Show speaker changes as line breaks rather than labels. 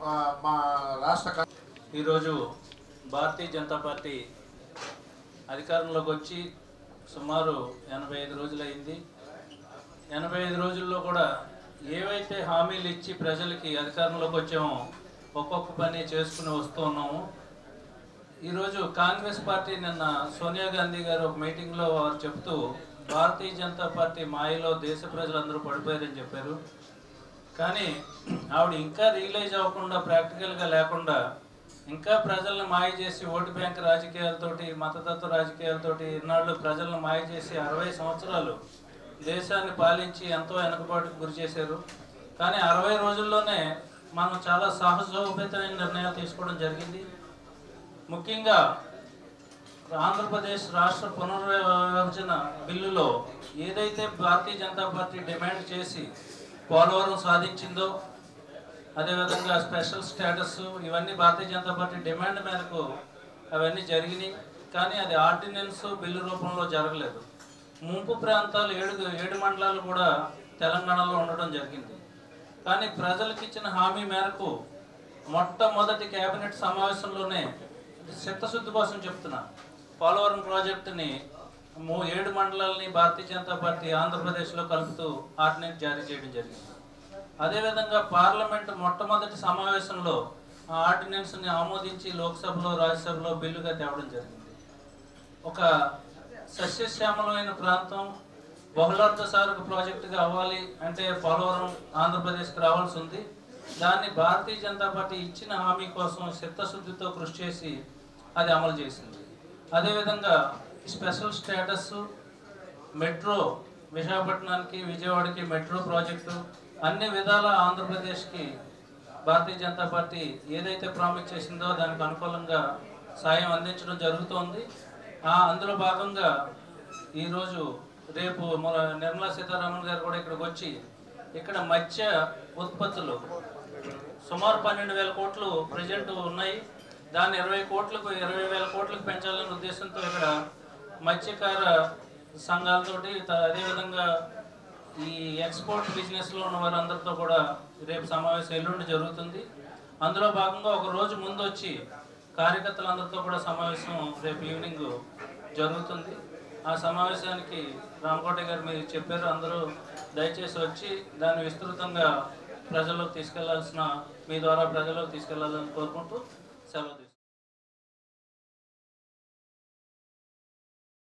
ఆ, మా రాష్ట్ర క-
ఈరోజు భారతీయ జనతా పార్టీ అధికారంలోకి వచ్చి సుమారు ఎనభై ఐదు రోజులైంది ఎనభై ఐదు రోజుల్లో కూడా ఏవైతే హామీలు ఇచ్చి ప్రజలకి అధికారంలోకి వచ్చామో ఒక్కొక్క పని చేసుకుని వస్తూ ఉన్నాము ఈరోజు కాంగ్రెస్ పార్టీ నిన్న సోనియా గాంధీ గారు ఒక మీటింగ్లో వారు చెప్తూ భారతీయ జనతా పార్టీ మాయలో దేశ ప్రజలందరూ పడిపోయారని చెప్పారు కానీ ఆవిడ ఇంకా రియలైజ్ అవ్వకుండా ప్రాక్టికల్గా లేకుండా ఇంకా ప్రజలను మాయ చేసి ఓటు బ్యాంక్ రాజకీయాలతోటి మతతత్వ రాజకీయాలతోటి ఇన్నాళ్ళు ప్రజలను మాయ చేసి అరవై సంవత్సరాలు దేశాన్ని పాలించి ఎంతో వెనుకబాటుకు గురి చేశారు కానీ అరవై రోజుల్లోనే మనం చాలా సాహసోపేతమైన నిర్ణయాలు తీసుకోవడం జరిగింది ముఖ్యంగా ఆంధ్రప్రదేశ్ రాష్ట్ర పునర్విభజన బిల్లులో ఏదైతే భారతీయ జనతా పార్టీ డిమాండ్ చేసి పోలవరం సాధించిందో అదేవిధంగా స్పెషల్ స్టేటస్ ఇవన్నీ భారతీయ జనతా పార్టీ డిమాండ్ మేరకు అవన్నీ జరిగినాయి కానీ అది ఆర్డినెన్స్ బిల్లు రూపంలో జరగలేదు ముంపు ప్రాంతాలు ఏడు ఏడు మండలాలు కూడా తెలంగాణలో ఉండడం జరిగింది కానీ ప్రజలకు ఇచ్చిన హామీ మేరకు మొట్టమొదటి కేబినెట్ సమావేశంలోనే చిత్తశుద్ధి కోసం చెప్తున్నా పోలవరం ప్రాజెక్టుని మూ ఏడు మండలాలని భారతీయ జనతా పార్టీ ఆంధ్రప్రదేశ్లో కలుపుతూ ఆర్డినెన్స్ జారీ చేయడం జరిగింది అదేవిధంగా పార్లమెంట్ మొట్టమొదటి సమావేశంలో ఆ ఆర్డినెన్స్ని ఆమోదించి లోక్సభలో రాజ్యసభలో బిల్లుగా తేవడం జరిగింది ఒక సస్యశ్యామలమైన ప్రాంతం బహుళార్థ సారక ప్రాజెక్టుగా అవ్వాలి అంటే పోలవరం ఆంధ్రప్రదేశ్కి రావాల్సి ఉంది దాన్ని భారతీయ జనతా పార్టీ ఇచ్చిన హామీ కోసం చిత్తశుద్ధితో కృషి చేసి అది అమలు చేసింది అదేవిధంగా స్పెషల్ స్టేటస్ మెట్రో విశాఖపట్నానికి విజయవాడకి మెట్రో ప్రాజెక్టు అన్ని విధాల ఆంధ్రప్రదేశ్కి భారతీయ జనతా పార్టీ ఏదైతే ప్రామిస్ చేసిందో దానికి అనుకూలంగా సాయం అందించడం జరుగుతోంది ఆ అందులో భాగంగా ఈరోజు రేపు మన నిర్మలా సీతారామన్ గారు కూడా ఇక్కడికి వచ్చి ఇక్కడ మత్స్య ఉత్పత్తులు సుమారు పన్నెండు వేల కోట్లు ప్రజెంట్ ఉన్నాయి దాన్ని ఇరవై కోట్లకు ఇరవై వేల కోట్లకు పెంచాలనే ఉద్దేశంతో ఇక్కడ మత్స్యకార సంఘాలతోటి త- అదేవిధంగా ఈ ఎక్స్పోర్ట్ బిజినెస్లో ఉన్న వారందరితో కూడా రేపు సమావేశం ఎల్లుండి జరుగుతుంది అందులో భాగంగా ఒక రోజు ముందు వచ్చి కార్యకర్తలందరితో కూడా సమావేశం రేపు ఈవినింగ్ జరుగుతుంది ఆ సమావేశానికి రామకోట గారు మీరు చెప్పారు అందరూ దయచేసి వచ్చి దాన్ని విస్తృతంగా ప్రజల్లోకి తీసుకెళ్లాల్సిన మీ ద్వారా ప్రజల్లోకి తీసుకెళ్లాలని కోరుకుంటూ సెలవు తీసుకుంటాను